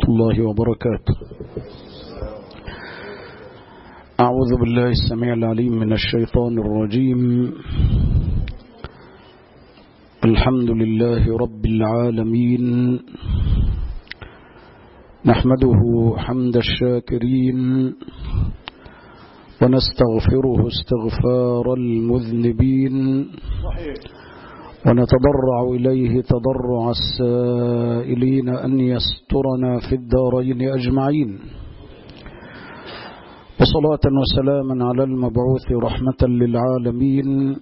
الله وبركاته أعوذ بالله السميع العليم من الشيطان الرجيم الحمد لله رب العالمين نحمده حمد الشاكرين ونستغفره استغفار المذنبين ونتضرع إليه تضرع السائلين أن يسترنا في الدارين أجمعين وصلاة وسلاما على المبعوث رحمة للعالمين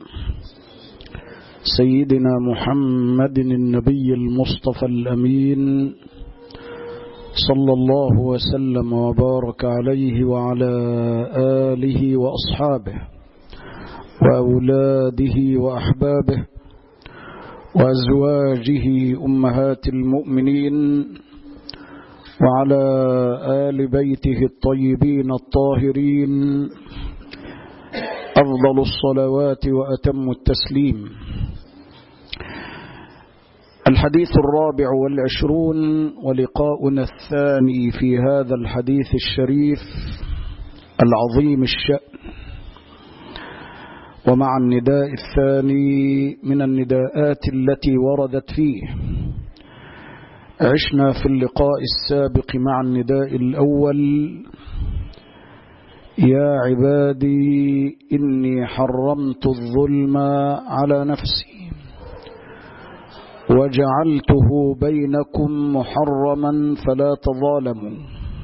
سيدنا محمد النبي المصطفى الأمين صلى الله وسلم وبارك عليه وعلى آله وأصحابه وأولاده وأحبابه وأزواجه أمهات المؤمنين وعلى آل بيته الطيبين الطاهرين أفضل الصلوات وأتم التسليم الحديث الرابع والعشرون ولقاؤنا الثاني في هذا الحديث الشريف العظيم الشأن ومع النداء الثاني من النداءات التي وردت فيه عشنا في اللقاء السابق مع النداء الأول يا عبادي إني حرمت الظلم على نفسي وجعلته بينكم محرما فلا تظالموا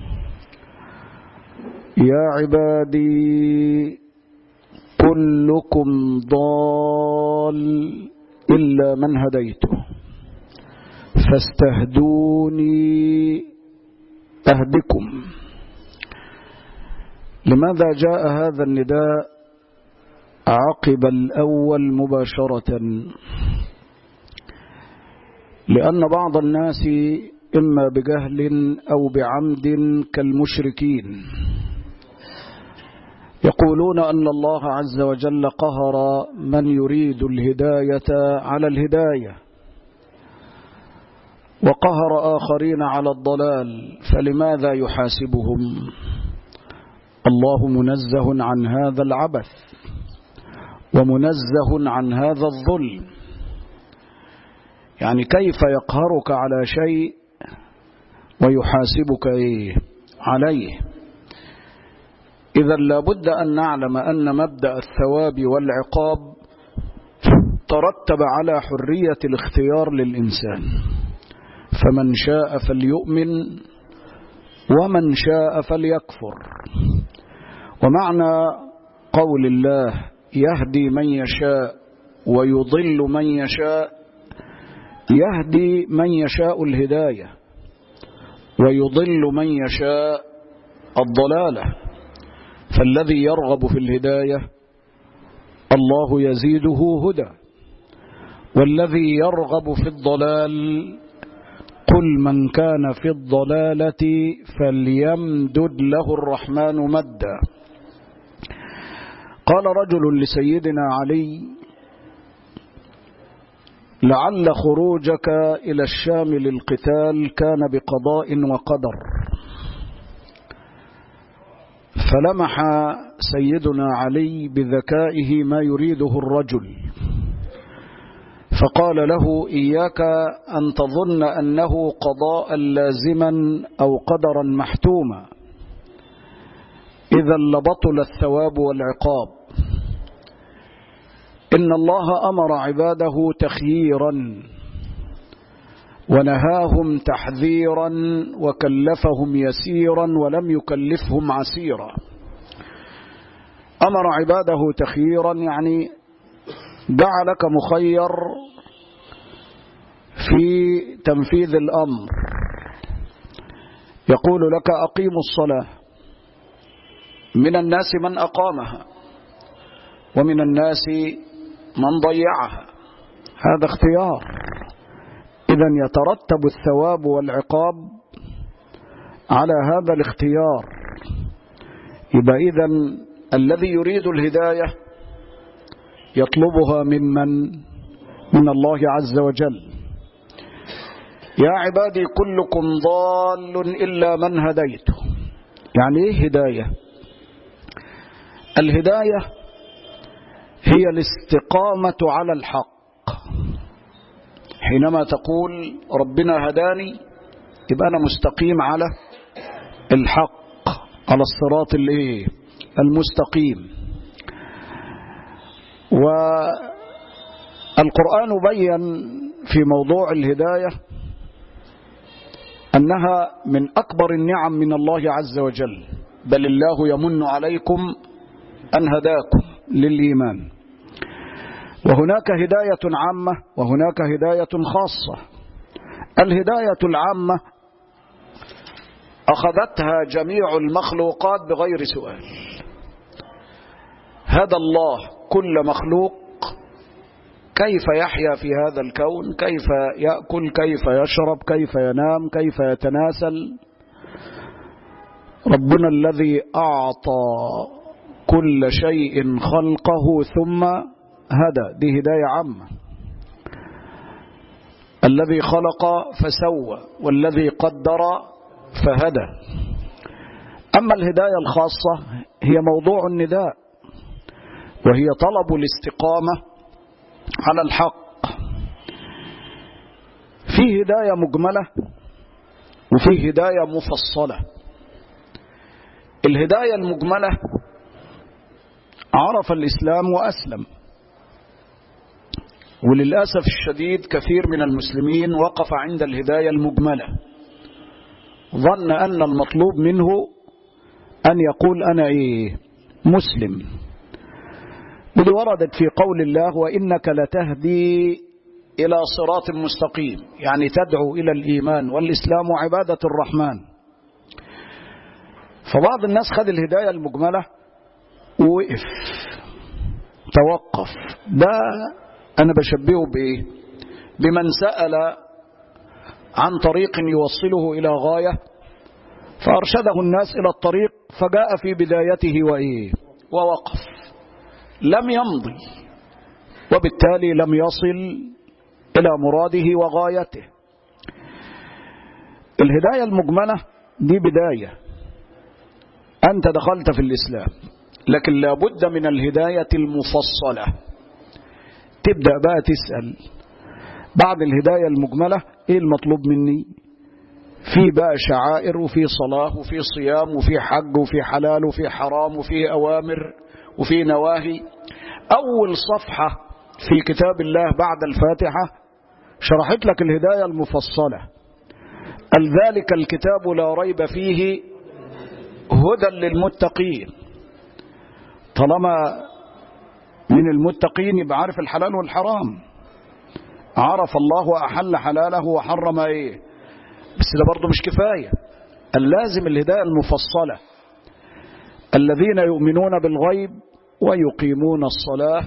يا عبادي كلكم ضال إلا من هديته فاستهدوني أهدكم لماذا جاء هذا النداء عقب الأول مباشرة لأن بعض الناس إما بجهل أو بعمد كالمشركين يقولون أن الله عز وجل قهر من يريد الهداية على الهداية وقهر آخرين على الضلال فلماذا يحاسبهم الله منزه عن هذا العبث ومنزه عن هذا الظلم يعني كيف يقهرك على شيء ويحاسبك إيه عليه إذا لابد أن نعلم أن مبدأ الثواب والعقاب ترتب على حرية الاختيار للإنسان فمن شاء فليؤمن ومن شاء فليكفر ومعنى قول الله يهدي من يشاء ويضل من يشاء يهدي من يشاء الهداية ويضل من يشاء الضلالة فالذي يرغب في الهداية الله يزيده هدى والذي يرغب في الضلال قل من كان في الضلالة فليمدد له الرحمن مدا قال رجل لسيدنا علي لعل خروجك إلى الشام للقتال كان بقضاء وقدر فلمح سيدنا علي بذكائه ما يريده الرجل فقال له إياك أن تظن أنه قضاء لازما أو قدرا محتوما إذا لبطل الثواب والعقاب إن الله أمر عباده تخييرا ونهاهم تحذيرا وكلفهم يسيرا ولم يكلفهم عسيرا أمر عباده تخييرا يعني جعلك مخير في تنفيذ الأمر يقول لك أقيموا الصلاة من الناس من أقامها ومن الناس من ضيعها هذا اختيار إذا يترتب الثواب والعقاب على هذا الاختيار يبقى إذا الذي يريد الهداية يطلبها ممن من الله عز وجل يا عبادي كلكم ضال إلا من هديته يعني ايه هداية الهداية هي الاستقامة على الحق حينما تقول ربنا هداني يبقى أنا مستقيم على الحق على الصراط الايه المستقيم والقرآن بين في موضوع الهداية أنها من أكبر النعم من الله عز وجل بل الله يمن عليكم أن هداكم للإيمان وهناك هداية عامة وهناك هداية خاصة الهداية العامة أخذتها جميع المخلوقات بغير سؤال هدى الله كل مخلوق كيف يحيا في هذا الكون كيف يأكل كيف يشرب كيف ينام كيف يتناسل ربنا الذي أعطى كل شيء خلقه ثم هدى دي هداية عامة الذي خلق فسوى والذي قدر فهدى أما الهداية الخاصة هي موضوع النداء وهي طلب الاستقامة على الحق في هداية مجملة وفي هداية مفصلة الهداية المجملة عرف الإسلام وأسلم وللأسف الشديد كثير من المسلمين وقف عند الهداية المجملة ظن أن المطلوب منه أن يقول أنا إيه مسلم ودي وردت في قول الله وإنك لتهدي إلى صراط مستقيم يعني تدعو إلى الإيمان والإسلام عبادة الرحمن فبعض الناس خد الهداية المجملة ووقف توقف ده أنا بشبهه بإيه بمن سأل عن طريق يوصله إلى غاية فأرشده الناس إلى الطريق فجاء في بدايته وإيه ووقف لم يمضي وبالتالي لم يصل إلى مراده وغايته الهداية المجملة دي بداية أنت دخلت في الإسلام لكن لابد من الهداية المفصلة تبدأ بقى تسأل بعد الهداية المجملة إيه المطلوب مني في بقى شعائر وفي صلاة وفي صيام وفي حج وفي حلال وفي حرام وفي أوامر وفي نواهي أول صفحة في كتاب الله بعد الفاتحة شرحت لك الهداية المفصلة ذلك الكتاب لا ريب فيه هدى للمتقين طالما من المتقين يبقى عارف الحلال والحرام عرف الله وأحل حلاله وحرم ايه بس ده برضه مش كفاية اللازم الهداية المفصلة الذين يؤمنون بالغيب ويقيمون الصلاة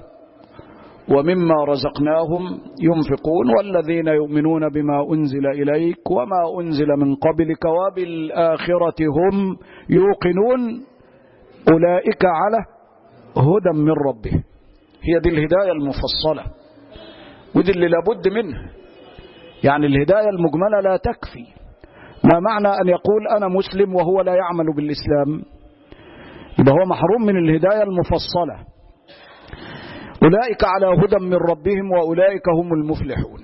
ومما رزقناهم ينفقون والذين يؤمنون بما أنزل إليك وما أنزل من قبلك وبالآخرة هم يوقنون أولئك على هدى من ربهم هي دي الهداية المفصلة ودي اللي لابد منها يعني الهداية المجملة لا تكفي ما معنى أن يقول أنا مسلم وهو لا يعمل بالإسلام يبقى هو محروم من الهداية المفصلة أولئك على هدى من ربهم وأولئك هم المفلحون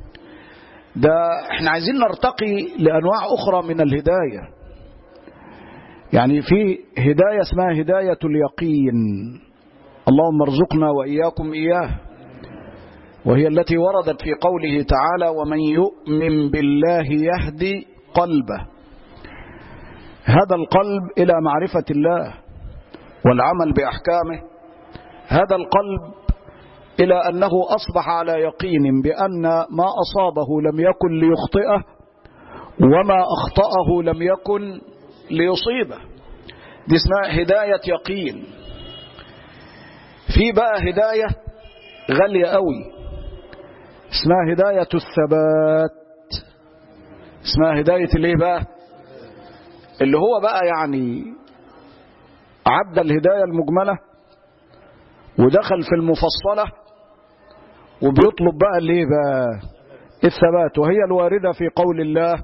ده احنا عايزين نرتقي لأنواع أخرى من الهداية يعني في هداية اسمها هداية اليقين اللهم ارزقنا وإياكم إياه وهي التي وردت في قوله تعالى ومن يؤمن بالله يهدي قلبه هذا القلب إلى معرفة الله والعمل بأحكامه هذا القلب إلى أنه أصبح على يقين بأن ما أصابه لم يكن ليخطئه وما أخطأه لم يكن ليصيبه دي اسمها هداية يقين في بقى هداية غالية قوي اسمها هداية الثبات اسمها هداية الايه بقى اللي هو بقى يعني عدى الهداية المجملة ودخل في المفصلة وبيطلب بقى الايه بقى الثبات وهي الواردة في قول الله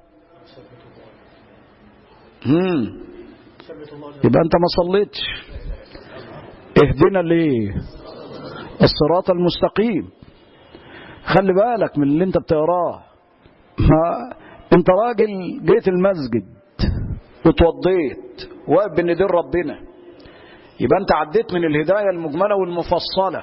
مم. يبقى أنت ما صليتش اهدنا ليه الصراط المستقيم خلي بالك من اللي انت بتقراه ما انت راجل جيت المسجد وتوضيت واقف بين ايدين ربنا يبقى انت عديت من الهدايه المجمله والمفصله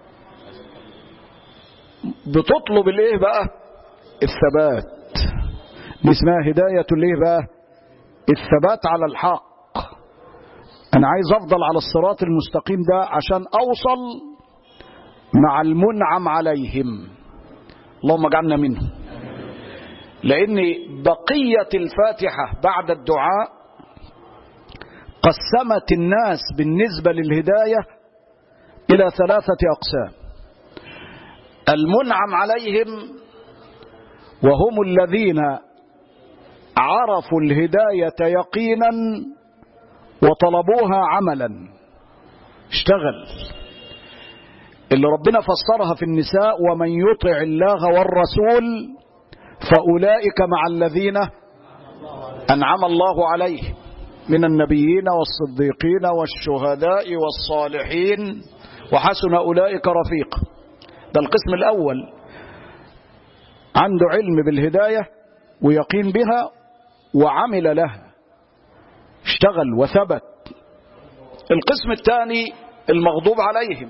بتطلب الايه بقى الثبات دي اسمها هدايه الايه بقى الثبات على الحق انا عايز افضل على الصراط المستقيم ده عشان اوصل مع المنعم عليهم اللهم اجعلنا منهم لان بقيه الفاتحه بعد الدعاء قسمت الناس بالنسبه للهدايه الى ثلاثه اقسام المنعم عليهم وهم الذين عرفوا الهدايه يقينا وطلبوها عملا اشتغل اللي ربنا فسرها في النساء ومن يطع الله والرسول فأولئك مع الذين أنعم الله عليهم من النبيين والصديقين والشهداء والصالحين وحسن أولئك رفيقا ده القسم الأول عنده علم بالهداية ويقين بها وعمل لها اشتغل وثبت القسم الثاني المغضوب عليهم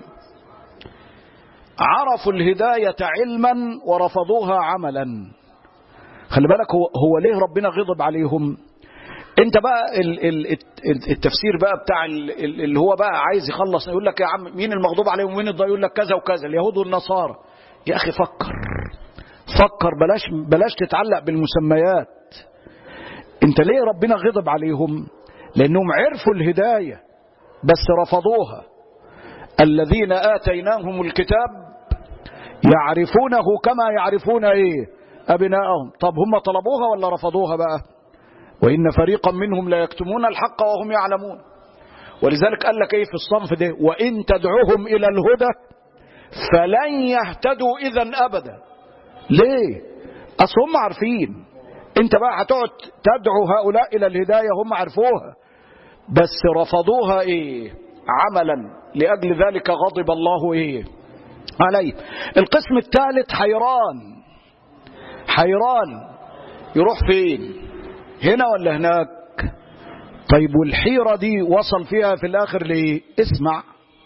عرفوا الهداية علما ورفضوها عملا خلي بالك هو, هو ليه ربنا غضب عليهم انت بقى ال ال التفسير بقى بتاع اللي هو بقى عايز يخلص يقول لك يا عم مين المغضوب عليهم ومين الضال يقول لك كذا وكذا اليهود والنصارى يا اخي فكر فكر بلاش بلاش تتعلق بالمسميات انت ليه ربنا غضب عليهم لانهم عرفوا الهدايه بس رفضوها الذين آتيناهم الكتاب يعرفونه كما يعرفون ايه ابناءهم طب هم طلبوها ولا رفضوها بقى وان فريقا منهم لا يكتمون الحق وهم يعلمون ولذلك قال لك ايه في الصنف ده وان تدعوهم الى الهدى فلن يهتدوا اذا ابدا ليه اصل هم عارفين انت بقى هتقعد تدعو هؤلاء الى الهدايه هم عرفوها بس رفضوها ايه عملا لاجل ذلك غضب الله ايه عليه القسم الثالث حيران حيران يروح فين هنا ولا هناك طيب والحيرة دي وصل فيها في الآخر ليه اسمع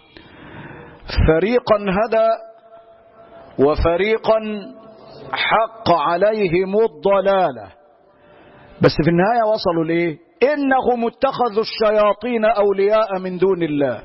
فريقا هدى وفريقا حق عليهم الضلالة بس في النهاية وصلوا ليه إنهم اتخذوا الشياطين أولياء من دون الله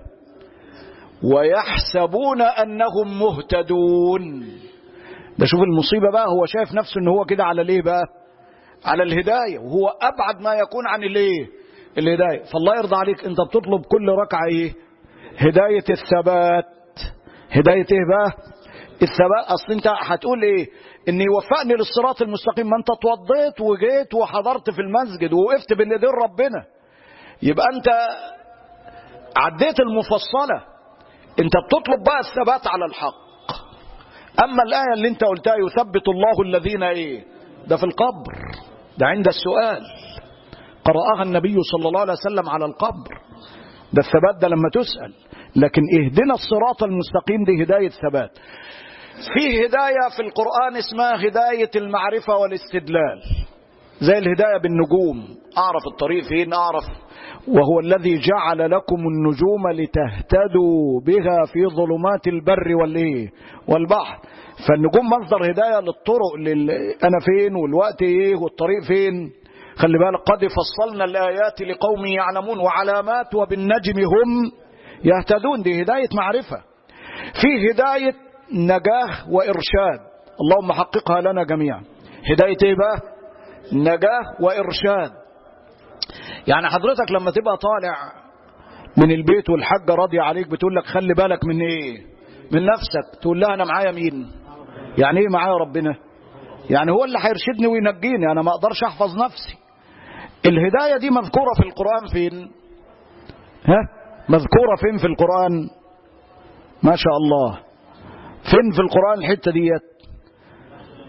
ويحسبون أنهم مهتدون ده شوف المصيبة بقى هو شايف نفسه ان هو كده على ليه بقى على الهداية وهو أبعد ما يكون عن الايه الهداية فالله يرضى عليك انت بتطلب كل ركعة ايه هداية الثبات هداية ايه بقى الثبات اصل انت هتقول ايه ان يوفقني للصراط المستقيم ما انت اتوضيت وجيت وحضرت في المسجد ووقفت بين ايدين ربنا يبقى انت عديت المفصلة انت بتطلب بقى الثبات على الحق اما الايه اللي انت قلتها يثبت الله الذين ايه ده في القبر ده عند السؤال قرأها النبي صلى الله عليه وسلم على القبر ده الثبات ده لما تسأل لكن اهدنا الصراط المستقيم دي هداية ثبات في هداية في القرآن اسمها هداية المعرفة والاستدلال زي الهداية بالنجوم أعرف الطريق فين أعرف وهو الذي جعل لكم النجوم لتهتدوا بها في ظلمات البر والايه والبحر فالنجوم مصدر هدايه للطرق لل... انا فين والوقت ايه والطريق فين خلي بالك قد فصلنا الايات لقوم يعلمون وعلامات وبالنجم هم يهتدون دي هدايه معرفه في هدايه نجاه وارشاد اللهم حققها لنا جميعا هدايه ايه بقى نجاه وارشاد يعني حضرتك لما تبقى طالع من البيت والحاجة راضية عليك بتقول لك خلي بالك من ايه من نفسك تقول لها انا معايا مين يعني ايه معايا ربنا يعني هو اللي هيرشدني وينجيني انا ما اقدرش احفظ نفسي الهداية دي مذكورة في القرآن فين ها مذكورة فين في القرآن ما شاء الله فين في القرآن الحتة ديت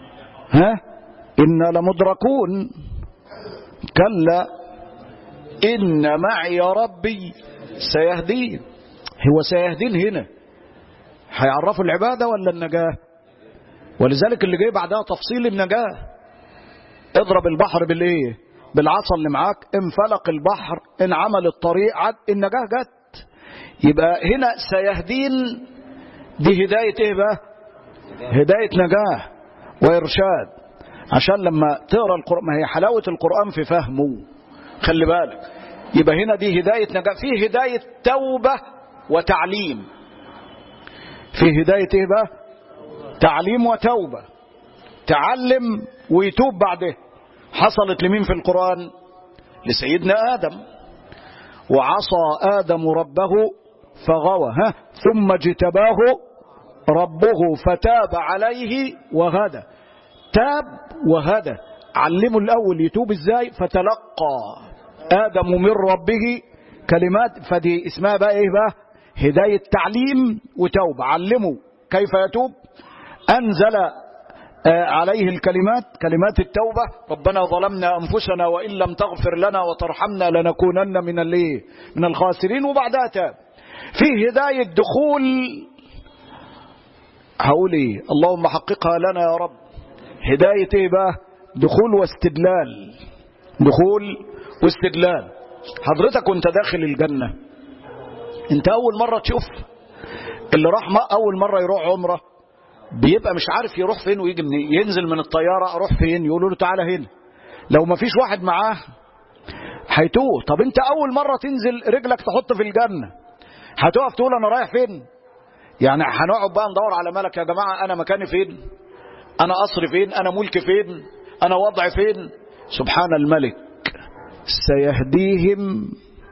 ها إنا لمدركون كلا إن معي ربي سيهدين هو سيهدين هنا هيعرفوا العبادة ولا النجاة ولذلك اللي جاي بعدها تفصيل النجاة اضرب البحر بالايه بالعصا اللي معاك انفلق البحر ان عمل الطريق عد النجاة جت يبقى هنا سيهدين دي هداية ايه بقى هداية نجاة وإرشاد عشان لما تقرأ القرآن ما هي حلاوة القرآن في فهمه خلي بالك يبقى هنا دي هداية نجاة في هداية توبة وتعليم في هداية ايه بقى تعليم وتوبة تعلم ويتوب بعده حصلت لمين في القرآن لسيدنا آدم وعصى آدم ربه فغوى ها ثم اجتباه ربه فتاب عليه وهدى تاب وهدى علمه الأول يتوب ازاي فتلقى آدم من ربه كلمات فدي اسمها بقى ايه بقى هداية تعليم وتوبة علمه كيف يتوب أنزل عليه الكلمات كلمات التوبة ربنا ظلمنا أنفسنا وإن لم تغفر لنا وترحمنا لنكونن من الايه من الخاسرين وبعدها تاب في هداية دخول هقول ايه اللهم حققها لنا يا رب هداية ايه بقى دخول واستدلال دخول واستدلال حضرتك وانت داخل الجنة انت اول مرة تشوف اللي راح اول مرة يروح عمره بيبقى مش عارف يروح فين ويجي منين ينزل من الطيارة اروح فين يقولوا له تعالى هنا لو ما فيش واحد معاه هيتوه طب انت اول مرة تنزل رجلك تحط في الجنة هتقف تقول انا رايح فين يعني هنقعد بقى ندور على ملك يا جماعة انا مكاني فين انا قصري فين انا ملكي فين انا وضعي فين سبحان الملك سيهديهم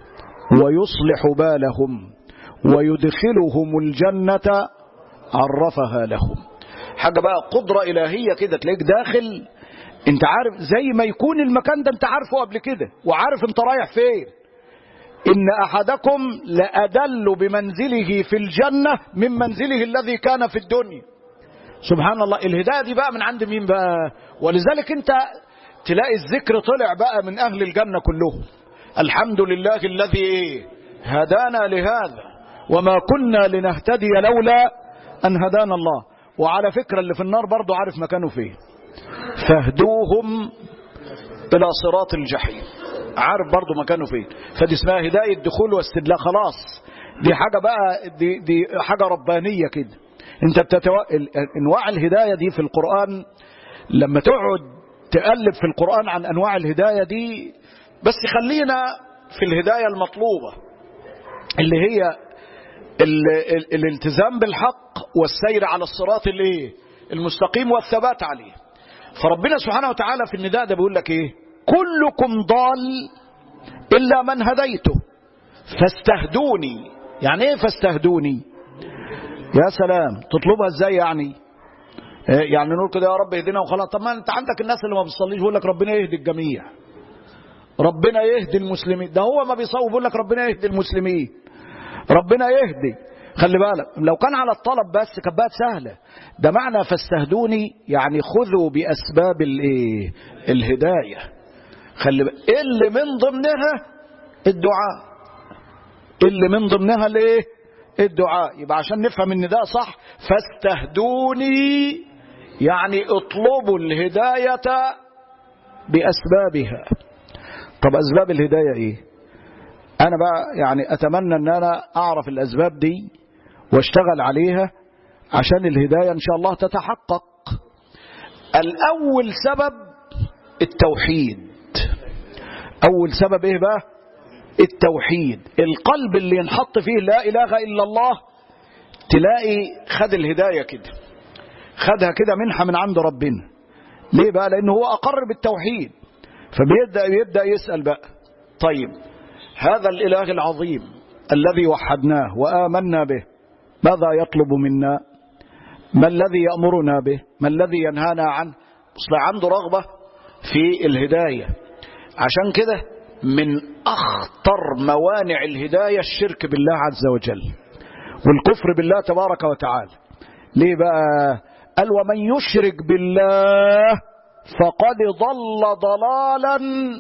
ويصلح بالهم ويدخلهم الجنة عرفها لهم حاجة بقى قدرة إلهية كده تلاقيك داخل انت عارف زي ما يكون المكان ده انت عارفه قبل كده وعارف انت رايح فين إن أحدكم لأدل بمنزله في الجنة من منزله الذي كان في الدنيا سبحان الله الهداية دي بقى من عند مين بقى ولذلك انت تلاقي الذكر طلع بقى من أهل الجنة كلهم الحمد لله الذي ايه هدانا لهذا وما كنا لنهتدي لولا أن هدانا الله وعلى فكرة اللي في النار برضو عارف مكانه فين فاهدوهم إلى صراط الجحيم عارف برضو مكانه فين فدي اسمها هداية دخول واستدلاء خلاص دي حاجة بقى دي, دي حاجة ربانية كده انت بتتو... انواع الهداية دي في القرآن لما تقعد تقلب في القرآن عن انواع الهداية دي بس خلينا في الهداية المطلوبة اللي هي ال... ال... الالتزام بالحق والسير على الصراط الايه المستقيم والثبات عليه فربنا سبحانه وتعالى في النداء ده بيقول لك ايه كلكم ضال الا من هديته فاستهدوني يعني ايه فاستهدوني يا سلام تطلبها ازاي يعني يعني نقول كده يا رب اهدنا وخلاص طب ما انت عندك الناس اللي ما بتصليش بيقول لك ربنا يهدي الجميع ربنا يهدي المسلمين ده هو ما بيصوب بيقول لك ربنا يهدي المسلمين ربنا يهدي خلي بالك لو كان على الطلب بس كانت بقت سهله ده معنى فاستهدوني يعني خذوا باسباب الايه الهدايه خلي بالك اللي من ضمنها الدعاء اللي من ضمنها الايه الدعاء يبقى عشان نفهم ان ده صح فاستهدوني يعني اطلبوا الهدايه باسبابها طب اسباب الهدايه ايه انا بقى يعني اتمنى ان انا اعرف الاسباب دي واشتغل عليها عشان الهداية ان شاء الله تتحقق الاول سبب التوحيد اول سبب ايه بقى التوحيد القلب اللي ينحط فيه لا اله الا الله تلاقي خد الهداية كده خدها كده منحة من عند ربنا ليه بقى لانه هو اقر بالتوحيد فبيبدأ يبدأ يسأل بقى طيب هذا الاله العظيم الذي وحدناه وآمنا به ماذا يطلب منا ما الذي يأمرنا به ما الذي ينهانا عنه أصل عنده رغبة في الهداية عشان كده من أخطر موانع الهداية الشرك بالله عز وجل والكفر بالله تبارك وتعالى ليه بقى قال ومن يشرك بالله فقد ضل ضلالا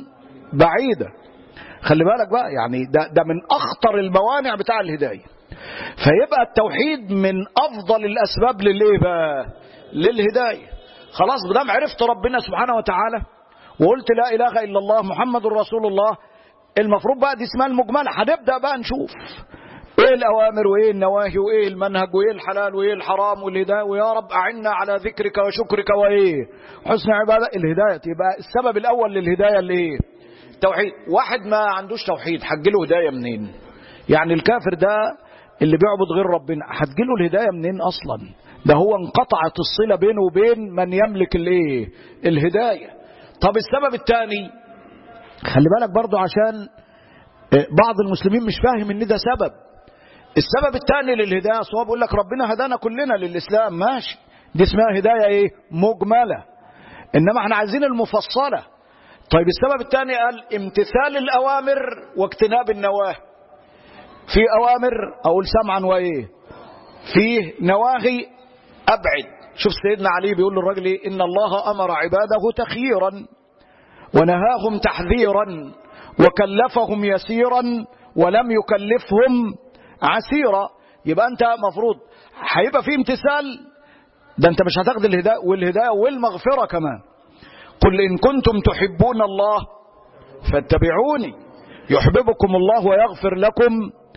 بعيدا خلي بالك بقى يعني ده, ده من أخطر الموانع بتاع الهداية فيبقى التوحيد من أفضل الأسباب للإيه بقى للهداية خلاص بدام عرفت ربنا سبحانه وتعالى وقلت لا إله إلا الله محمد رسول الله المفروض بقى دي اسمها المجملة هنبدأ بقى نشوف ايه الاوامر وايه النواهي وايه المنهج وايه الحلال وايه الحرام والهدايه ويا رب اعنا على ذكرك وشكرك وايه حسن عباده الهدايه يبقى السبب الاول للهدايه اللي ايه توحيد واحد ما عندوش توحيد هتجيله هدايه منين يعني الكافر ده اللي بيعبد غير ربنا هتجيله الهدايه منين اصلا ده هو انقطعت الصله بينه وبين من يملك الايه الهدايه طب السبب الثاني خلي بالك برضو عشان بعض المسلمين مش فاهم ان ده سبب السبب الثاني للهدايه صواب بيقول لك ربنا هدانا كلنا للاسلام ماشي دي اسمها هدايه ايه مجمله انما احنا عايزين المفصله طيب السبب الثاني قال امتثال الاوامر واجتناب النواهي في اوامر اقول سمعا وايه في نواهي ابعد شوف سيدنا علي بيقول للراجل ايه ان الله امر عباده تخييرا ونهاهم تحذيرا وكلفهم يسيرا ولم يكلفهم عسيرة يبقى انت مفروض هيبقى في امتثال ده انت مش هتاخد الهداية والهداية والمغفرة كمان قل إن كنتم تحبون الله فاتبعوني يحببكم الله ويغفر لكم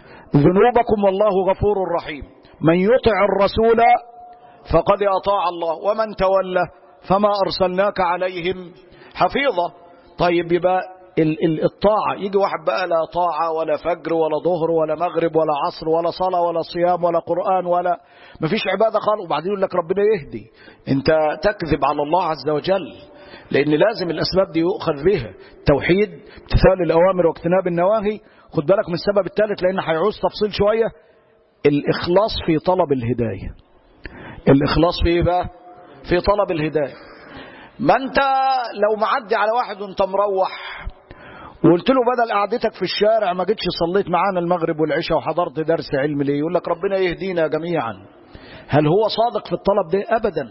ذنوبكم والله غفور رحيم من يطع الرسول فقد أطاع الله ومن تولى فما أرسلناك عليهم حفيظا طيب يبقى الطاعة يجي واحد بقى لا طاعة ولا فجر ولا ظهر ولا مغرب ولا عصر ولا صلاة ولا صيام ولا قرآن ولا مفيش عبادة خالص وبعدين يقول لك ربنا يهدي انت تكذب على الله عز وجل لان لازم الاسباب دي يؤخذ بها توحيد امتثال الاوامر واجتناب النواهي خد بالك من السبب الثالث لان هيعوز تفصيل شوية الاخلاص في طلب الهداية الاخلاص في ايه بقى في طلب الهداية ما انت لو معدي على واحد وانت مروح وقلت له بدل قعدتك في الشارع ما جيتش صليت معانا المغرب والعشاء وحضرت درس علم ليه يقول لك ربنا يهدينا جميعا هل هو صادق في الطلب ده ابدا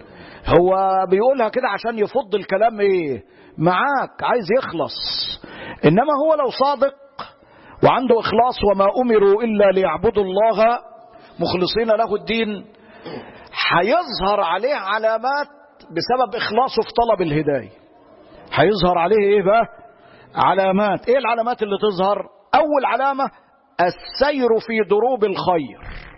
هو بيقولها كده عشان يفض الكلام ايه معاك عايز يخلص انما هو لو صادق وعنده اخلاص وما امروا الا ليعبدوا الله مخلصين له الدين هيظهر عليه علامات بسبب اخلاصه في طلب الهدايه هيظهر عليه ايه بقى علامات ايه العلامات اللي تظهر اول علامة السير في دروب الخير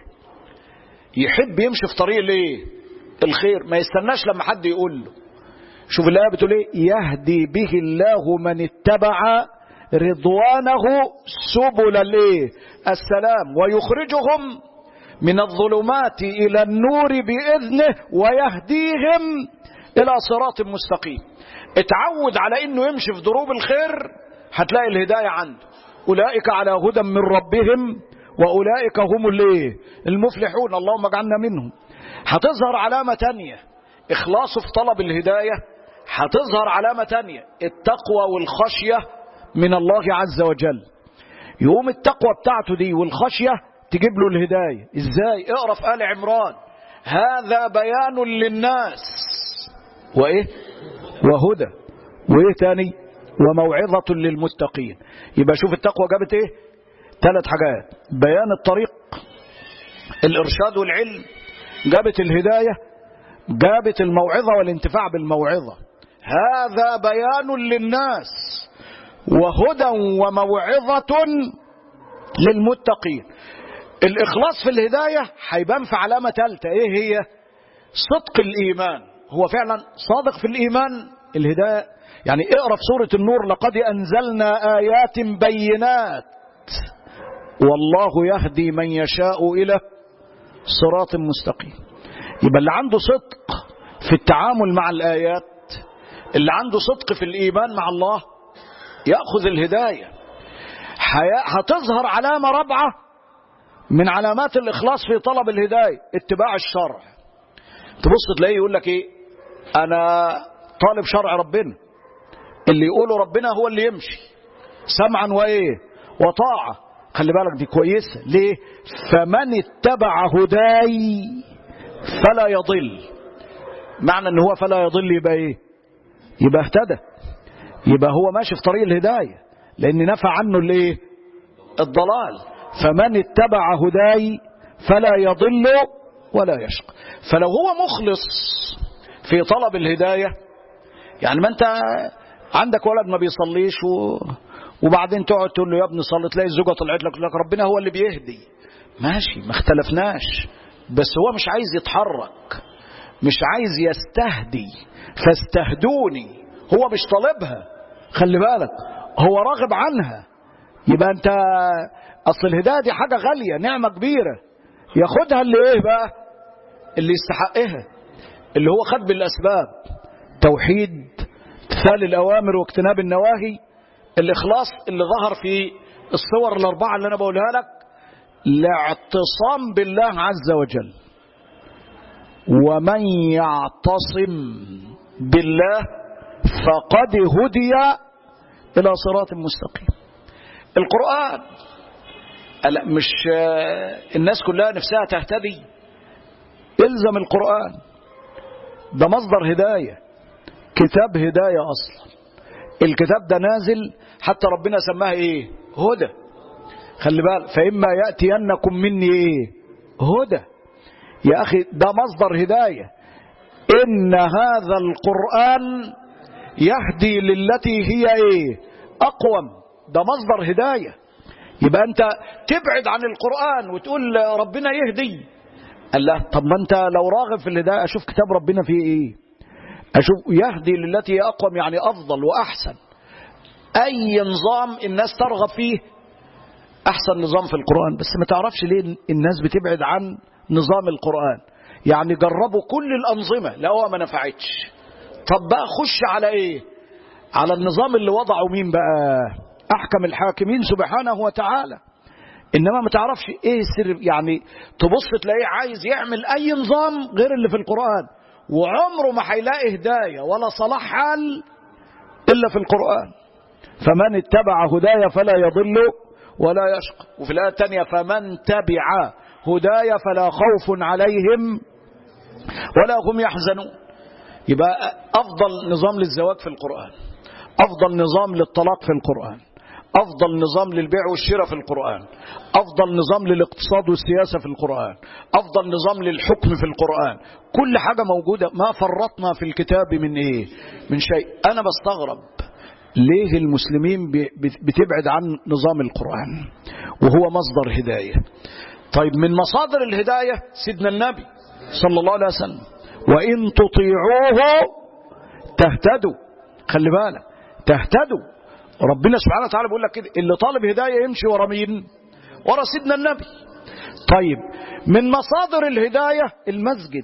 يحب يمشي في طريق الايه الخير ما يستناش لما حد يقول له شوف الايه بتقول ايه يهدي به الله من اتبع رضوانه سبل الايه السلام ويخرجهم من الظلمات الى النور باذنه ويهديهم الى صراط مستقيم اتعود على انه يمشي في دروب الخير هتلاقي الهداية عنده اولئك على هدى من ربهم واولئك هم الايه المفلحون اللهم اجعلنا منهم هتظهر علامة تانية اخلاصه في طلب الهداية هتظهر علامة تانية التقوى والخشية من الله عز وجل يقوم التقوى بتاعته دي والخشية تجيب له الهداية ازاي اقرا في آل عمران هذا بيان للناس وايه وهدى وايه تاني وموعظة للمتقين يبقى شوف التقوى جابت ايه ثلاث حاجات بيان الطريق الارشاد والعلم جابت الهداية جابت الموعظة والانتفاع بالموعظة هذا بيان للناس وهدى وموعظة للمتقين الإخلاص في الهداية هيبان في علامة ثالثة إيه هي صدق الإيمان هو فعلا صادق في الإيمان الهداية يعني اقرأ في سورة النور لقد أنزلنا آيات بينات والله يهدي من يشاء إلى صراط مستقيم يبقى اللي عنده صدق في التعامل مع الآيات اللي عنده صدق في الإيمان مع الله يأخذ الهداية هتظهر علامة رابعة من علامات الإخلاص في طلب الهداية اتباع الشرع تبص تلاقيه يقول لك ايه انا طالب شرع ربنا اللي يقوله ربنا هو اللي يمشي سمعا وايه وطاعة خلي بالك دي كويسة ليه فمن اتبع هداي فلا يضل معنى ان هو فلا يضل يبقى ايه يبقى اهتدى يبقى هو ماشي في طريق الهداية لان نفى عنه الايه الضلال فمن اتبع هداي فلا يضل ولا يشقى فلو هو مخلص في طلب الهداية يعني ما انت عندك ولد ما بيصليش و... وبعدين تقعد تقول له يا ابني صلي تلاقي الزوجة طلعت لك لك ربنا هو اللي بيهدي ماشي ما اختلفناش بس هو مش عايز يتحرك مش عايز يستهدي فاستهدوني هو مش طالبها خلي بالك هو راغب عنها يبقى انت اصل الهدايه دي حاجه غاليه نعمه كبيره ياخدها اللي ايه بقى اللي يستحقها اللي هو خد بالاسباب توحيد امتثال الاوامر واجتناب النواهي الاخلاص اللي ظهر في الصور الاربعه اللي انا بقولها لك لاعتصام بالله عز وجل ومن يعتصم بالله فقد هدي الى صراط مستقيم القران مش الناس كلها نفسها تهتدي الزم القران ده مصدر هدايه كتاب هدايه اصلا الكتاب ده نازل حتى ربنا سماها ايه هدى خلي بالك فاما ياتينكم مني ايه هدى يا اخي ده مصدر هدايه ان هذا القران يهدي للتي هي ايه اقوم ده مصدر هدايه يبقى انت تبعد عن القران وتقول ربنا يهدي قال لا طب ما انت لو راغب في الهدايه اشوف كتاب ربنا فيه ايه اشوف يهدي للتي هي اقوم يعني افضل واحسن اي نظام الناس ترغب فيه احسن نظام في القران بس ما تعرفش ليه الناس بتبعد عن نظام القران يعني جربوا كل الانظمه لا ما نفعتش طب بقى خش على ايه على النظام اللي وضعه مين بقى احكم الحاكمين سبحانه وتعالى انما ما تعرفش ايه السر يعني تبص تلاقيه عايز يعمل اي نظام غير اللي في القران وعمره ما هيلاقي هدايه ولا صلاح حال الا في القران فمن اتبع هدايا فلا يضل ولا يشقى وفي الايه الثانيه فمن تبع هدايا فلا خوف عليهم ولا هم يحزنون يبقى افضل نظام للزواج في القران افضل نظام للطلاق في القران افضل نظام للبيع والشراء في القران افضل نظام للاقتصاد والسياسه في القران افضل نظام للحكم في القران كل حاجه موجوده ما فرطنا في الكتاب من ايه من شيء انا بستغرب ليه المسلمين بتبعد عن نظام القران وهو مصدر هدايه طيب من مصادر الهدايه سيدنا النبي صلى الله عليه وسلم وان تطيعوه تهتدوا خلي بالك تهتدوا ربنا سبحانه وتعالى بيقول لك كده اللي طالب هدايه يمشي ورا مين ورا سيدنا النبي طيب من مصادر الهدايه المسجد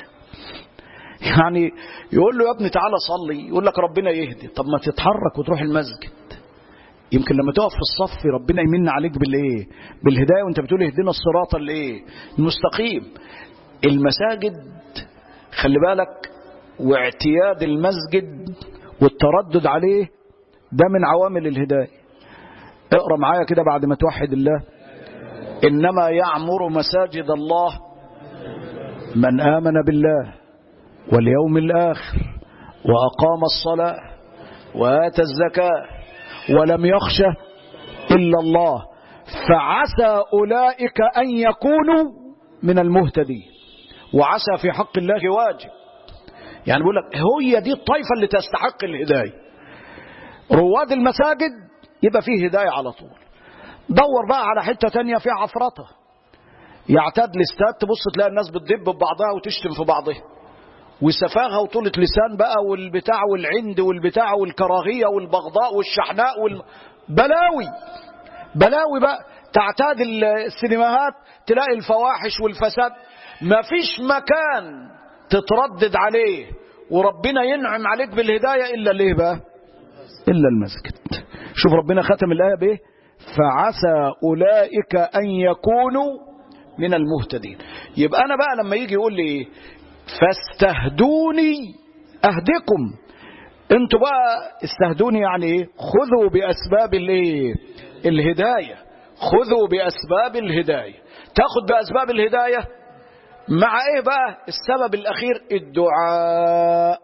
يعني يقول له يا ابني تعالى صلي يقول لك ربنا يهدي طب ما تتحرك وتروح المسجد يمكن لما تقف في الصف ربنا يمن عليك بالايه بالهدايه وانت بتقول اهدنا الصراط الايه المستقيم المساجد خلي بالك واعتياد المسجد والتردد عليه ده من عوامل الهدايه اقرا معايا كده بعد ما توحد الله انما يعمر مساجد الله من امن بالله واليوم الاخر واقام الصلاه واتى الزكاه ولم يخش الا الله فعسى اولئك ان يكونوا من المهتدين وعسى في حق الله واجب يعني بيقول لك هي دي الطائفه اللي تستحق الهدايه رواد المساجد يبقى فيه هدايه على طول دور بقى على حته تانية فيها عفرطه يعتاد الاستاد تبص تلاقي الناس بتدب ببعضها وتشتم في بعضها وسفاهه وطولة لسان بقى والبتاع والعند والبتاع والكراهيه والبغضاء والشحناء وال... بلاوي بلاوي بقى تعتاد السينماهات تلاقي الفواحش والفساد مفيش مكان تتردد عليه وربنا ينعم عليك بالهدايه الا ليه بقى الا المسجد شوف ربنا ختم الايه بايه فعسى اولئك ان يكونوا من المهتدين يبقى انا بقى لما يجي يقول لي فاستهدوني اهدكم انتوا بقى استهدوني يعني ايه خذوا باسباب الايه الهدايه خذوا باسباب الهدايه تاخد باسباب الهدايه مع ايه بقى السبب الاخير الدعاء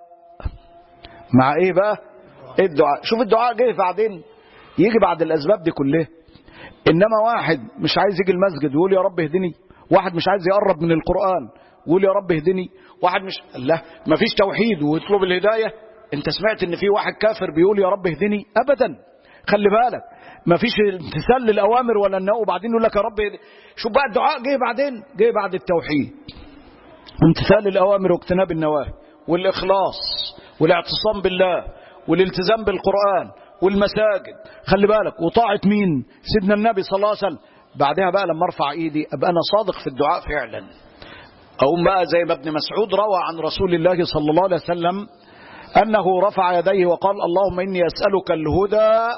مع ايه بقى الدعاء شوف الدعاء جه بعدين يجي بعد الاسباب دي كلها انما واحد مش عايز يجي المسجد ويقول يا رب اهدني واحد مش عايز يقرب من القرآن ويقول يا رب اهدني واحد مش لا مفيش توحيد ويطلب الهداية انت سمعت ان في واحد كافر بيقول يا رب اهدني ابدا خلي بالك مفيش امتثال للاوامر ولا النهي وبعدين يقول لك يا رب اهدني شوف بقى الدعاء جه بعدين جه بعد التوحيد امتثال الاوامر واجتناب النواهي والاخلاص والاعتصام بالله والالتزام بالقرآن والمساجد خلي بالك وطاعة مين سيدنا النبي صلى الله عليه وسلم بعدها بقى لما ارفع ايدي ابقى انا صادق في الدعاء فعلا اقوم بقى زي ما ابن مسعود روى عن رسول الله صلى الله عليه وسلم انه رفع يديه وقال اللهم اني اسالك الهدى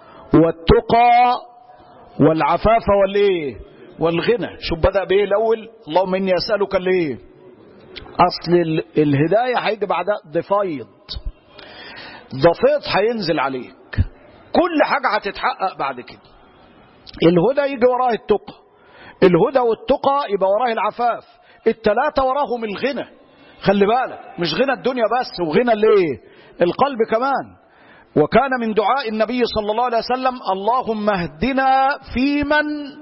والتقى والعفاف والايه والغنى شوف بدا بايه الاول اللهم اني اسالك الايه اصل الهدايه هيجي بعدها ضفايض ضفيط هينزل عليك كل حاجه هتتحقق بعد كده الهدى يجي وراه التقى الهدى والتقى يبقى وراه العفاف التلاتة وراهم الغنى خلي بالك مش غنى الدنيا بس وغنى الايه القلب كمان وكان من دعاء النبي صلى الله عليه وسلم اللهم اهدنا فيمن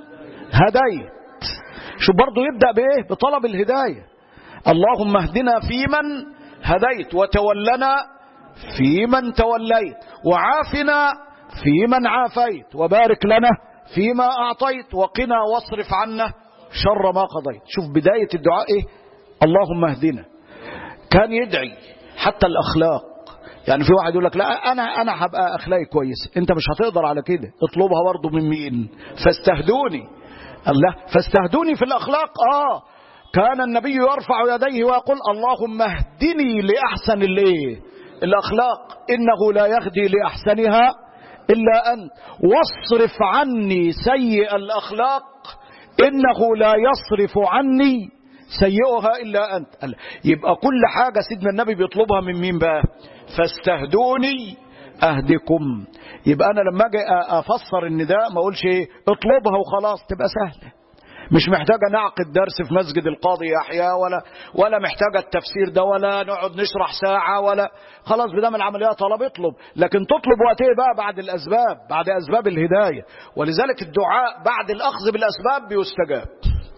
هديت شو برضه يبدأ بايه بطلب الهداية اللهم اهدنا فيمن هديت وتولنا فيمن توليت وعافنا فيمن عافيت وبارك لنا فيما أعطيت وقنا واصرف عنا شر ما قضيت شوف بداية الدعاء إيه اللهم اهدنا كان يدعي حتى الأخلاق يعني في واحد يقول لك لا أنا أنا هبقى أخلاقي كويس أنت مش هتقدر على كده اطلبها برضه من مين فاستهدوني الله فاستهدوني في الأخلاق آه كان النبي يرفع يديه ويقول اللهم اهدني لأحسن الايه الأخلاق إنه لا يهدي لأحسنها إلا أنت واصرف عني سيء الأخلاق إنه لا يصرف عني سيئها إلا أنت يبقى كل حاجة سيدنا النبي بيطلبها من مين بقى فاستهدوني أهدكم يبقى أنا لما أجي أفسر النداء ما أقولش إيه اطلبها وخلاص تبقى سهلة مش محتاجة نعقد درس في مسجد القاضي يحيى ولا ولا محتاجة التفسير ده ولا نقعد نشرح ساعة ولا خلاص بدام العملية طلب اطلب لكن تطلب وقت ايه بقى بعد الأسباب بعد أسباب الهداية ولذلك الدعاء بعد الأخذ بالأسباب بيستجاب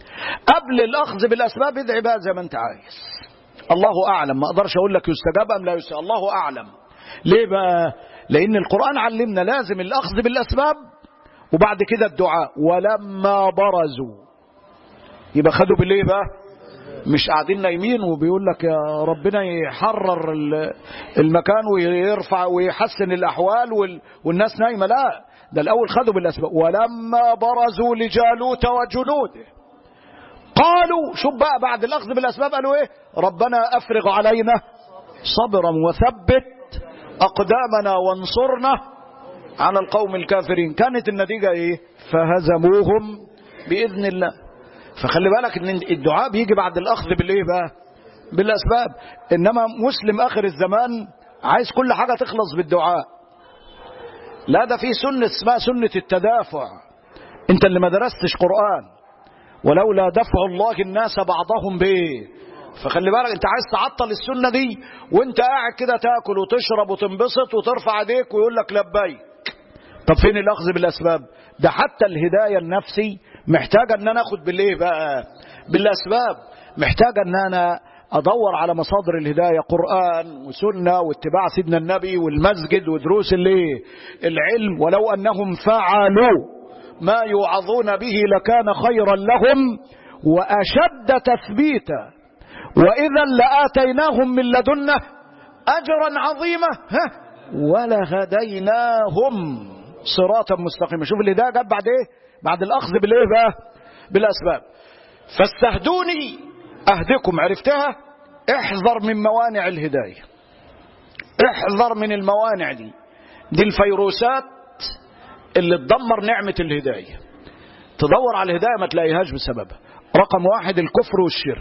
قبل الأخذ بالأسباب ادعي بقى زي ما أنت عايز الله أعلم ما أقدرش أقول لك يستجاب أم لا يستجاب الله أعلم ليه بقى لأن القرآن علمنا لازم الأخذ بالأسباب وبعد كده الدعاء ولما برزوا يبقى خدوا بالايه بقى مش قاعدين نايمين وبيقول لك يا ربنا يحرر المكان ويرفع ويحسن الاحوال والناس نايمه لا ده الاول خدوا بالاسباب ولما برزوا لجالوت وجنوده قالوا شوف بقى بعد الاخذ بالاسباب قالوا ايه ربنا افرغ علينا صبرا وثبت اقدامنا وانصرنا على القوم الكافرين كانت النتيجه ايه فهزموهم باذن الله فخلي بالك ان الدعاء بيجي بعد الاخذ بالايه بقى بالاسباب انما مسلم اخر الزمان عايز كل حاجه تخلص بالدعاء لا ده في سنه اسمها سنه التدافع انت اللي ما درستش قران ولولا دفع الله الناس بعضهم بايه فخلي بالك انت عايز تعطل السنه دي وانت قاعد كده تاكل وتشرب وتنبسط وترفع ايديك ويقول لك لبيك طب فين الاخذ بالاسباب ده حتى الهدايه النفسي محتاجة ان انا اخد بالايه بقى بالاسباب محتاجة ان انا ادور على مصادر الهداية قرآن وسنة واتباع سيدنا النبي والمسجد ودروس الايه العلم ولو انهم فعلوا ما يوعظون به لكان خيرا لهم واشد تثبيتا واذا لاتيناهم من لدنا اجرا عظيما ها ولهديناهم صراطا مستقيما شوف الهدايه جت بعد ايه بعد الأخذ بالإيه بقى بالأسباب فاستهدوني أهدكم عرفتها احذر من موانع الهداية احذر من الموانع دي دي الفيروسات اللي تدمر نعمة الهداية تدور على الهداية ما تلاقيهاش بسببها رقم واحد الكفر والشرك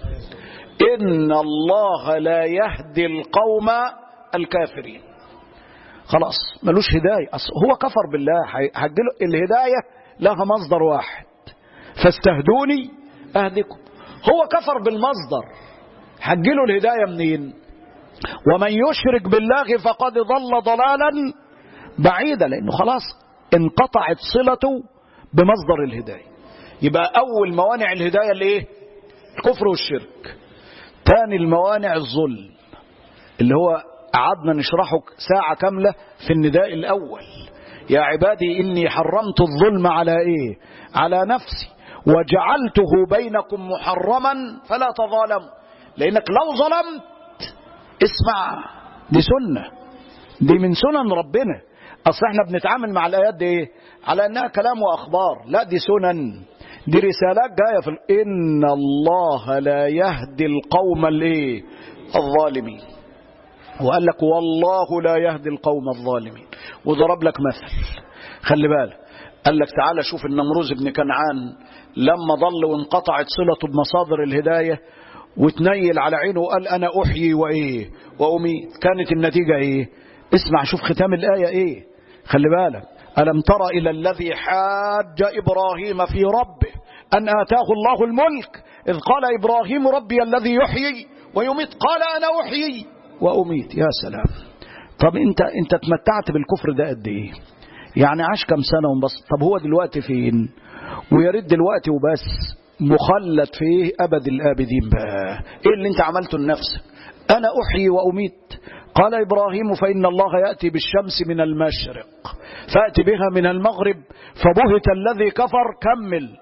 إن الله لا يهدي القوم الكافرين خلاص ملوش هداية هو كفر بالله هجله الهداية لها مصدر واحد فاستهدوني أهدكم هو كفر بالمصدر هتجيله الهداية منين ومن يشرك بالله فقد ضل ضلالا بعيدا لأنه خلاص انقطعت صلته بمصدر الهداية يبقى أول موانع الهداية الايه الكفر والشرك تاني الموانع الظلم اللي هو قعدنا نشرحه ساعة كاملة في النداء الأول يا عبادي إني حرمت الظلم على إيه على نفسي وجعلته بينكم محرما فلا تظالموا لأنك لو ظلمت اسمع دي سنة دي من سنن ربنا أصل احنا بنتعامل مع الآيات دي إيه؟ على أنها كلام وأخبار لا دي سنن دي رسالات جاية في ال- إن الله لا يهدي القوم الايه الظالمين وقال لك والله لا يهدي القوم الظالمين وضرب لك مثل خلي بالك قال لك تعالى شوف النمروز بن كنعان لما ضل وانقطعت صلته بمصادر الهداية وتنيل على عينه وقال أنا أحيي وإيه وأميت كانت النتيجة إيه اسمع شوف ختام الآية إيه خلي بالك ألم تر إلى الذي حاج إبراهيم في ربه أن آتاه الله الملك إذ قال إبراهيم ربي الذي يحيي ويميت قال أنا أحيي وأميت يا سلام طب أنت أنت تمتعت بالكفر ده قد إيه يعني عاش كم سنة وبس طب هو دلوقتي فين ويا ريت دلوقتي وبس مخلد فيه أبد الآبدين بقى إيه اللي أنت عملته لنفسك أنا أحيي وأميت قال إبراهيم فإن الله يأتي بالشمس من المشرق فأتي بها من المغرب فبهت الذي كفر كمل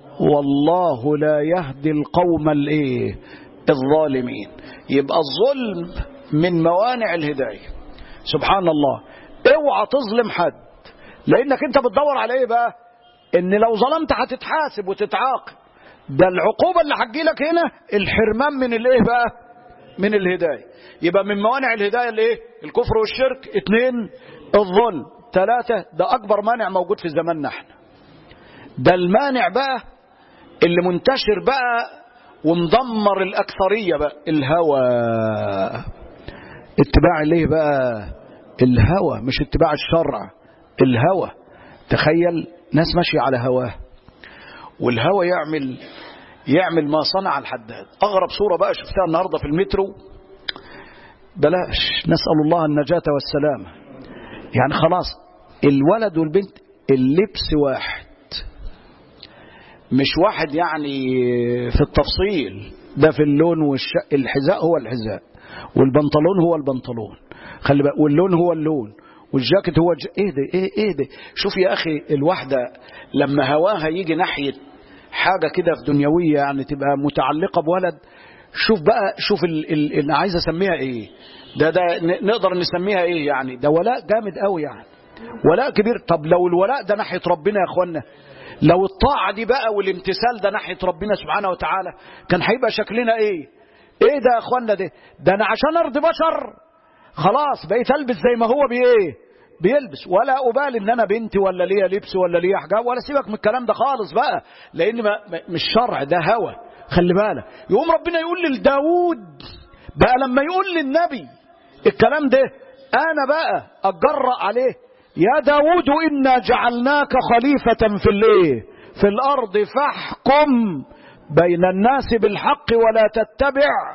والله لا يهدي القوم الايه الظالمين يبقى الظلم من موانع الهداية سبحان الله اوعى تظلم حد لانك انت بتدور على ايه بقى ان لو ظلمت هتتحاسب وتتعاقب ده العقوبة اللي هتجيلك هنا الحرمان من الايه بقى من الهداية يبقى من موانع الهداية الايه الكفر والشرك اتنين الظلم ثلاثة ده اكبر مانع موجود في زماننا احنا ده المانع بقى اللي منتشر بقى ومدمر الأكثرية بقى الهوى اتباع ليه بقى الهوى مش اتباع الشرع الهوى تخيل ناس ماشية على هواه والهوى يعمل يعمل ما صنع الحداد أغرب صورة بقى شفتها النهاردة في المترو بلاش نسأل الله النجاة والسلامة يعني خلاص الولد والبنت اللبس واحد مش واحد يعني في التفصيل ده في اللون والش... الحذاء هو الحذاء والبنطلون هو البنطلون خلي بالك واللون هو اللون والجاكيت هو الج... ايه ده ايه ايه ده شوف يا اخي الواحده لما هواها يجي ناحيه حاجه كده في دنيويه يعني تبقى متعلقه بولد شوف بقى شوف ال... ال... اللي عايز اسميها ايه ده ده ن- نقدر نسميها ايه يعني ده ولاء جامد قوي يعني ولاء كبير طب لو الولاء ده ناحيه ربنا يا اخوانا لو الطاعة دي بقى والامتثال ده ناحية ربنا سبحانه وتعالى كان هيبقى شكلنا ايه ايه ده يا اخوانا ده ده انا عشان ارضي بشر خلاص بقيت البس زي ما هو بايه بيلبس ولا أبالي ان انا بنتي ولا ليا لبس ولا ليا حجاب ولا سيبك من الكلام ده خالص بقى لان ما ما- مش شرع ده هوى خلي بالك يقوم ربنا يقول لداود بقى لما يقول للنبي الكلام ده انا بقى اتجرأ عليه يا داود إنا جعلناك خليفة في الايه في الأرض فاحكم بين الناس بالحق ولا تتبع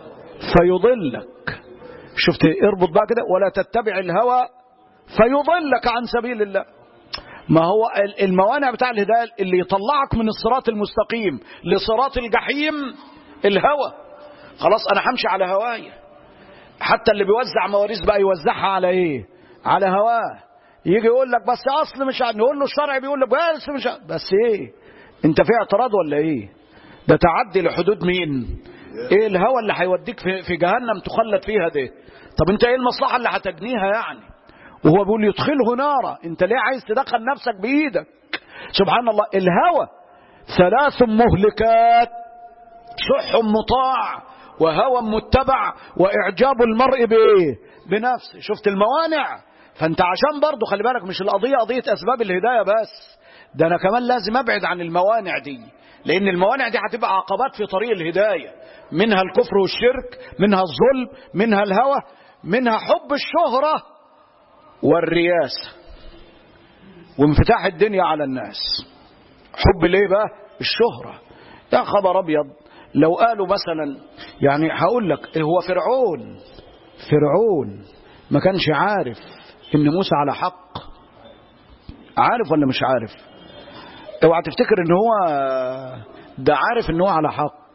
فيضلك شفت اربط بقى كده ولا تتبع الهوى فيضلك عن سبيل الله ما هو ال- الموانع بتاع الهداية اللي يطلعك من الصراط المستقيم لصراط الجحيم الهوى خلاص انا همشي على هوايا حتى اللي بيوزع مواريث بقى يوزعها على ايه على هواه يجي يقول لك بس اصل مش ع- نقول له الشرع بيقول لك بس مش ع- بس ايه انت في اعتراض ولا ايه ده تعدي لحدود مين ايه الهوى اللي هيوديك في, في جهنم تخلد فيها ده طب انت ايه المصلحة اللي هتجنيها يعني وهو بيقول يدخله نارا انت ليه عايز تدخل نفسك بايدك سبحان الله الهوى ثلاث مهلكات شح مطاع وهوى متبع واعجاب المرء بايه بنفسه شفت الموانع فانت عشان برضه خلي بالك مش القضيه قضيه اسباب الهدايه بس ده انا كمان لازم ابعد عن الموانع دي لان الموانع دي هتبقى عقبات في طريق الهدايه منها الكفر والشرك منها الظلم منها الهوى منها حب الشهره والرياسه وانفتاح الدنيا على الناس حب ليه بقى الشهرة يا خبر أبيض لو قالوا مثلا يعني هقول لك هو فرعون فرعون ما كانش عارف ان موسى على حق عارف ولا مش عارف اوعى تفتكر ان هو ده عارف ان هو على حق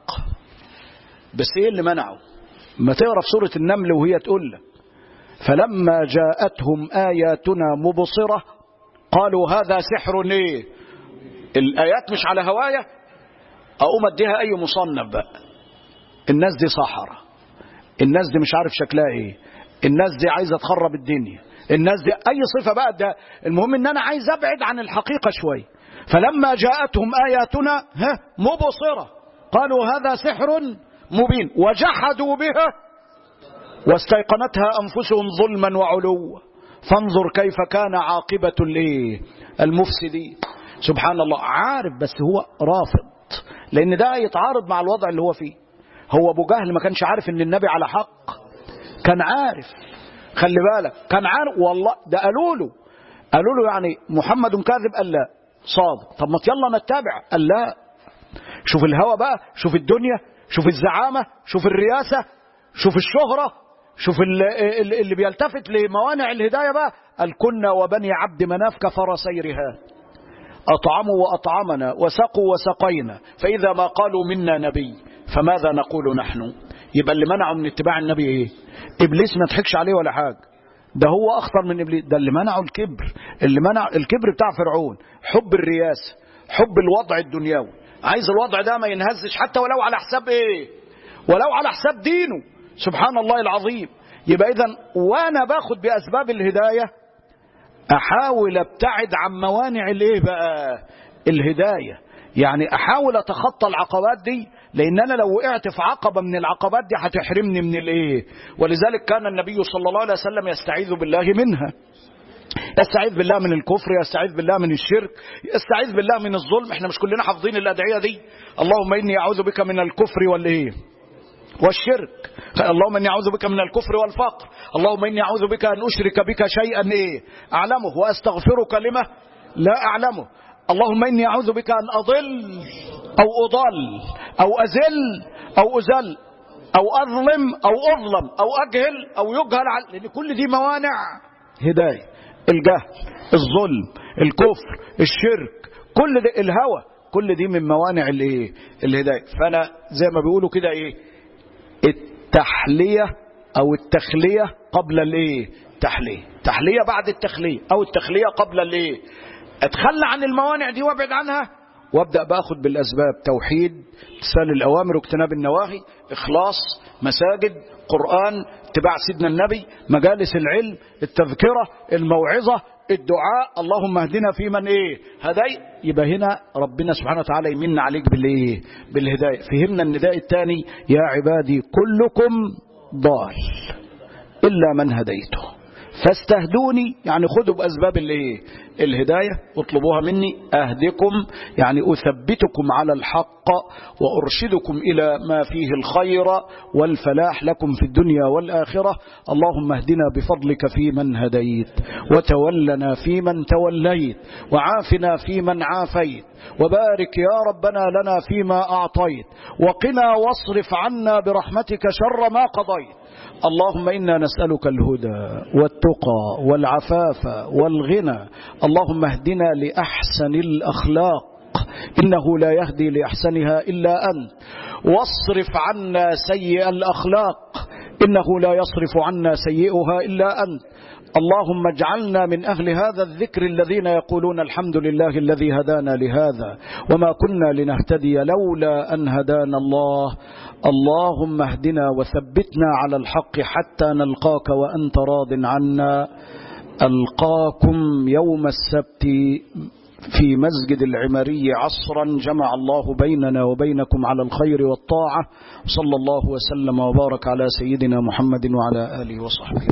بس ايه اللي منعه ما تقرا في سوره النمل وهي تقول لك فلما جاءتهم اياتنا مبصره قالوا هذا سحر ايه الايات مش على هوايه اقوم اديها اي مصنف بقى الناس دي صحراء الناس دي مش عارف شكلها ايه الناس دي عايزه تخرب الدنيا الناس دي اي صفه بقى ده المهم ان انا عايز ابعد عن الحقيقه شويه فلما جاءتهم اياتنا ها مبصره قالوا هذا سحر مبين وجحدوا بها واستيقنتها انفسهم ظلما وعلوا فانظر كيف كان عاقبه الايه المفسدين سبحان الله عارف بس هو رافض لان ده يتعارض مع الوضع اللي هو فيه هو ابو جهل ما كانش عارف ان النبي على حق كان عارف خلي بالك كان عارف والله ده قالوا له قالوا له يعني محمد كاذب قال لا صادق طب ما يلا نتبع قال لا شوف الهوى بقى شوف الدنيا شوف الزعامة شوف الرياسة شوف الشهرة شوف اللي, اللي بيلتفت لموانع الهداية بقى قال كنا وبني عبد مناف كفر سيرها أطعموا وأطعمنا وسقوا وسقينا فإذا ما قالوا منا نبي فماذا نقول نحن يبقى اللي منعه من اتباع النبي ايه ابليس ما تحكش عليه ولا حاجه ده هو اخطر من ابليس ده اللي منعه الكبر اللي منع الكبر بتاع فرعون حب الرياسه حب الوضع الدنيوي عايز الوضع ده ما ينهزش حتى ولو على حساب ايه ولو على حساب دينه سبحان الله العظيم يبقى اذا وانا باخد باسباب الهدايه احاول ابتعد عن موانع الايه بقى الهدايه يعني احاول اتخطى العقبات دي لان انا لو وقعت في عقبه من العقبات دي هتحرمني من الايه ولذلك كان النبي صلى الله عليه وسلم يستعيذ بالله منها يستعيذ بالله من الكفر يستعيذ بالله من الشرك يستعيذ بالله من الظلم احنا مش كلنا حافظين الادعيه دي اللهم اني اعوذ بك من الكفر والايه والشرك اللهم اني اعوذ بك من الكفر والفقر اللهم اني اعوذ بك ان اشرك بك شيئا ايه اعلمه واستغفرك لما لا اعلمه اللهم اني اعوذ بك ان اضل او اضل او ازل او ازل او اظلم او اظلم او اجهل او يجهل عن لان كل دي موانع هدايه الجهل الظلم الكفر الشرك كل ده الهوى كل دي من موانع الايه الهدايه فانا زي ما بيقولوا كده ايه التحليه او التخليه قبل الايه تحليه تحليه بعد التخليه او التخليه قبل الايه اتخلى عن الموانع دي وابعد عنها وابدا باخد بالاسباب توحيد امتثال الاوامر واجتناب النواهي اخلاص مساجد قران اتباع سيدنا النبي مجالس العلم التذكره الموعظه الدعاء اللهم اهدنا في من ايه هدي يبقى هنا ربنا سبحانه وتعالى يمن عليك بالايه بالهدايه فهمنا النداء الثاني يا عبادي كلكم ضال الا من هديته فاستهدوني يعني خذوا بأسباب الايه الهداية اطلبوها مني أهدكم يعني أثبتكم على الحق وأرشدكم إلى ما فيه الخير والفلاح لكم في الدنيا والآخرة اللهم اهدنا بفضلك في من هديت وتولنا في من توليت وعافنا في من عافيت وبارك يا ربنا لنا فيما أعطيت وقنا واصرف عنا برحمتك شر ما قضيت اللهم إنا نسألك الهدى والتقى والعفاف والغنى اللهم اهدنا لأحسن الأخلاق إنه لا يهدي لأحسنها إلا أنت واصرف عنا سيء الأخلاق إنه لا يصرف عنا سيئها إلا أنت اللهم اجعلنا من أهل هذا الذكر الذين يقولون الحمد لله الذي هدانا لهذا وما كنا لنهتدي لولا أن هدانا الله اللهم اهدنا وثبتنا على الحق حتى نلقاك وأنت راض عنا ألقاكم يوم السبت في مسجد العمري عصرا جمع الله بيننا وبينكم على الخير والطاعة صلى الله وسلم وبارك على سيدنا محمد وعلى آله وصحبه